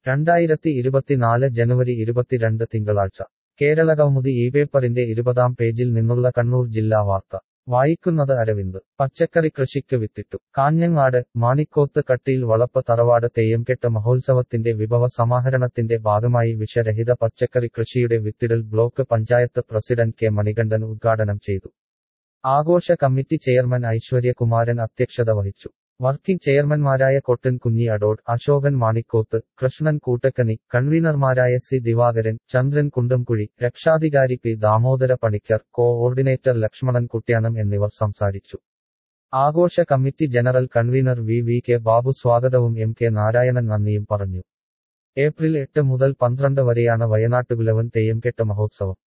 രണ്ടായിരത്തി ഇരുപത്തിനാല് ജനുവരി ഇരുപത്തിരണ്ട് തിങ്കളാഴ്ച കേരള കൗമുദി ഈ പേപ്പറിന്റെ ഇരുപതാം പേജിൽ നിന്നുള്ള കണ്ണൂർ ജില്ലാ വാർത്ത വായിക്കുന്നത് അരവിന്ദ് പച്ചക്കറി കൃഷിക്ക് വിത്തിട്ടു കാഞ്ഞങ്ങാട് മാണിക്കോത്ത് കട്ടിയിൽ വളപ്പ് തറവാട് തെയ്യംകെട്ട് മഹോത്സവത്തിന്റെ വിഭവ സമാഹരണത്തിന്റെ ഭാഗമായി വിഷരഹിത പച്ചക്കറി കൃഷിയുടെ വിത്തിടൽ block panchayat president K Manikandan ഉദ്ഘാടനം ചെയ്തു ആഘോഷ കമ്മിറ്റി ചെയർമാൻ ഐശ്വര്യകുമാരൻ അധ്യക്ഷത വഹിച്ചു വർക്കിംഗ് ചെയർമാൻമാരായ കൊട്ടൻ കുഞ്ഞി അഡോഡ് അശോകൻ മാണിക്കോത്ത് കൃഷ്ണൻ കൂട്ടക്കനി കൺവീനർമാരായ സി ദിവാകരൻ ചന്ദ്രൻ കുണ്ടംകുഴി രക്ഷാധികാരി പി ദാമോദര പണിക്കർ കോഓർഡിനേറ്റർ ലക്ഷ്മണൻ കുട്യാനം എന്നിവർ സംസാരിച്ചു ആഘോഷ committee general convener V V K Babu സ്വാഗതവും എം കെ നാരായണൻ നന്ദിയും പറഞ്ഞു ഏപ്രിൽ എട്ട് മുതൽ പന്ത്രണ്ട് വരെയാണ് വയനാട്ടുകുലവൻ തെയ്യംകെട്ട് മഹോത്സവം